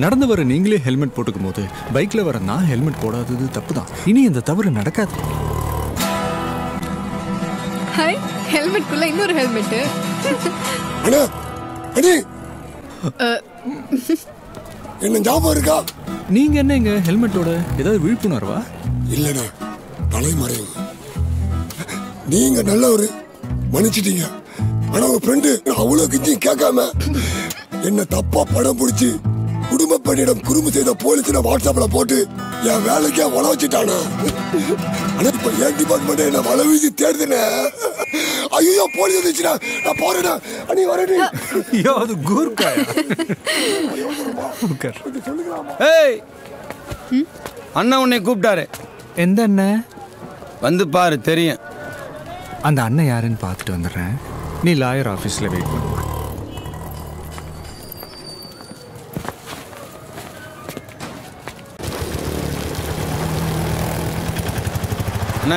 நடந்து வர நீங்களே ஹெல்மெட் போட்டுக்கும் போது பைக்ல வர நான் ஹெல்மெட் போடாதது தப்பு தான் இனி இந்த தவறு நடக்காது ஹாய் ஹெல்மெட்குள்ள இன்னொரு ஹெல்மெட் அண்ணா அண்ணி என்ன ஞாபகம் இருக்கா நீங்க என்ன இங்க ஹெல்மெட்டோட ஏதாவது விழிப்புணர்வா இல்லண்ணா தலைமறைவு நீங்க நல்லவரு மன்னிச்சிட்டீங்க ஆனா உங்க ஃப்ரெண்டு அவ்வளவு கிஞ்சியும் கேட்காம என்ன தப்பா படம் பிடிச்சி குடும்ப பெண்ணிடம் குறும்பு செய்த போலீஸ் வாட்ஸ்அப்ல போட்டு என் வேலைக்கே வள வச்சுட்டானா ஆனா இப்ப என் டிபார்ட்மெண்ட் என்ன வள வீசி தேடுதுனே ஐயோ போலீஸ் வந்துச்சுடா நான் போறேன் அண்ணி வரேன் ஐயோ அது கூர்க்காயா உட்கார். ஏய் அண்ணா உன்னை கூப்பிட்டாரு எந்த அண்ணன் வந்து பாரு தெரியும் அந்த அண்ணன் யாருன்னு பார்த்துட்டு வந்துடுறேன் நீ லாயர் ஆஃபீஸில் வெயிட் பண்ணுவ அண்ணே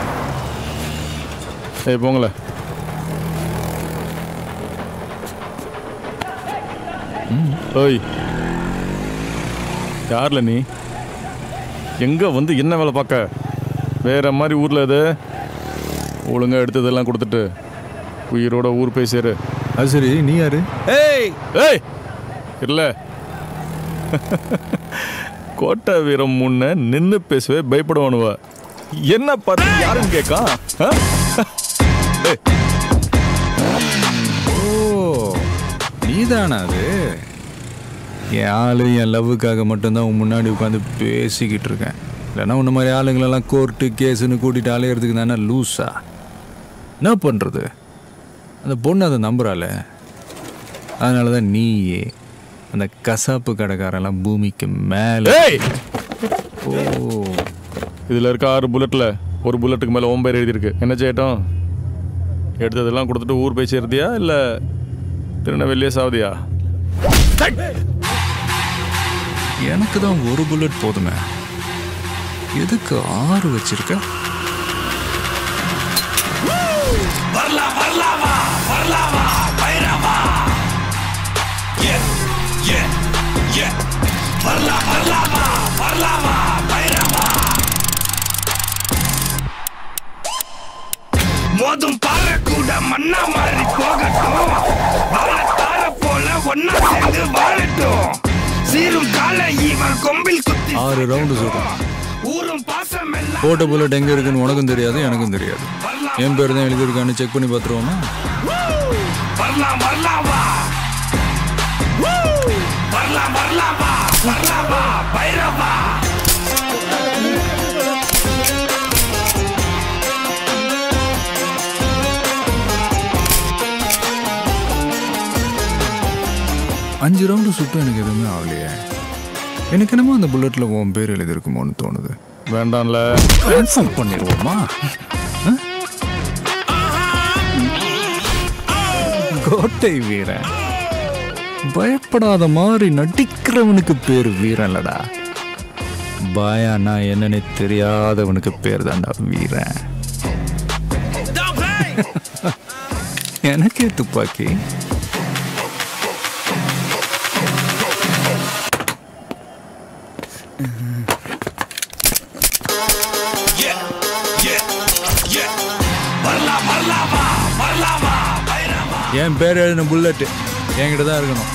ஏய் போங்களே ஓய் யார்ல நீ எங்க வந்து என்ன வேலை பார்க்க வேற மாதிரி ஊர்ல இது ஒழுங்கா எடுத்ததெல்லாம் கொடுத்துட்டு உயிரோட ஊர் போய் சேரு அது சரி நீ யாரு ஏய் ஏய் இல்ல கோட்டை வீரம் முன்ன நின்னு பேசவே பயப்படுவானுவ என்ன பார்த்து யாருன்னு கேட்கா ஆ? ஏய், ஓ நீதானா அது என் ஆளு என் லவ்வுக்காக மட்டும்தான் உன் முன்னாடி உட்காந்து பேசிக்கிட்டு இருக்கேன் இல்லைன்னா உன்ன மாதிரி ஆளுங்களெல்லாம் கோர்ட்டு கேஸுன்னு கூட்டிட்டு அலையிறதுக்கு தானே லூஸா என்ன பண்ணுறது அந்த பொண்ணு அதை நம்புறாள அதனால தான் நீயே அந்த கசாப்பு கடைக்காரெல்லாம் பூமிக்கு மேலே ஏய் ஓ இதுல இருக்க ஆறு புல்லட்ல ஒரு புல்லட்டுக்கு மேல ஓம்பேர் எழுதியிருக்கு என்ன செய்யட்டும் எடுத்ததெல்லாம் கொடுத்துட்டு ஊர் போய் சேர்த்தியா இல்ல திருநெல்வேலியே சாவதியா எனக்கு தான் ஒரு புல்லட் போதுமே எதுக்கு ஆறு வச்சிருக்க மோதும் பாறை கூட மண்ணா மாறி போகட்டும் வாழத்தார போல ஒன்னா சேர்ந்து வாழட்டும் சீரும் கால இவன் கொம்பில் குத்தி ஆறு ரவுண்டு சொல்றேன் ஊரும் பாசம் எல்லாம் போட்ட புல்லட் எங்க இருக்குன்னு உனக்கும் தெரியாது எனக்கும் தெரியாது என் பேர் தான் எழுதியிருக்கான்னு செக் பண்ணி பார்த்துருவோமா வரலாம் வரலாம் வா வரலாம் வரலாம் வா வரலாம் வா பைரவா அஞ்சு ரவுண்டு சுட்டும் எனக்கு எதுவுமே ஆகலையே எனக்கு என்னமோ அந்த புல்லட்ல உன் பேர் எழுதியிருக்குமோன்னு தோணுது வேண்டாம்ல கன்ஃபார்ம் பண்ணிடுவோமா ஆ? கோட்டை வீரன் பயப்படாத மாதிரி நடிக்கிறவனுக்கு பேர் வீரன் இல்லடா பாயானா என்னன்னு தெரியாதவனுக்கு பேர் தான்டா வீரன் எனக்கே துப்பாக்கி வரலாம் வரலாம் வா வரலாம் வா பைரவா என் பேர் எழுதின புல்லட் என்கிட்ட தான் இருக்கணும்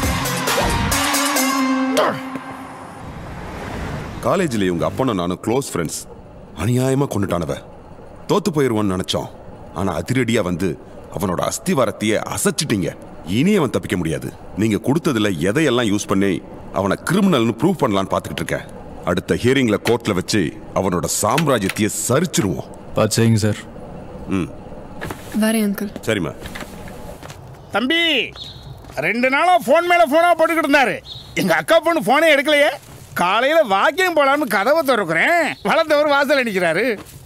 காலேஜில் இவங்க அப்பனும் நானும் க்ளோஸ் ஃப்ரெண்ட்ஸ் அநியாயமா கொண்டுட்டானவ தோத்து போயிருவான்னு நினைச்சோம் ஆனா அதிரடியா வந்து அவனோட அஸ்திவாரத்தையே அசைச்சிட்டீங்க இனி அவன் தப்பிக்க முடியாது நீங்க கொடுத்ததுல எதையெல்லாம் யூஸ் பண்ணி அவனை கிரிமினல்னு ப்ரூவ் பண்ணலான்னு பார்த்துக்கிட்டு இருக்கேன் அடுத்த ஹியரிங்ல கோர்ட்ல வச்சு அவனோட சாம்ராஜ்யத்தையே சரிச்சிருவோம் பார்த்து செய்யுங்க சார் வரேன் அங்கிள் சரிம்மா தம்பி ரெண்டு நாளா ஃபோன் மேல ஃபோனா போட்டுக்கிட்டு இருந்தாரு எங்க அக்கா பொண்ணு ஃபோனே எடுக்கலையே காலையில வாக்கியம் போலான்னு கதவை திறக்கிறேன் வளர்ந்தவர் வாசல் அடிக்கிறாரு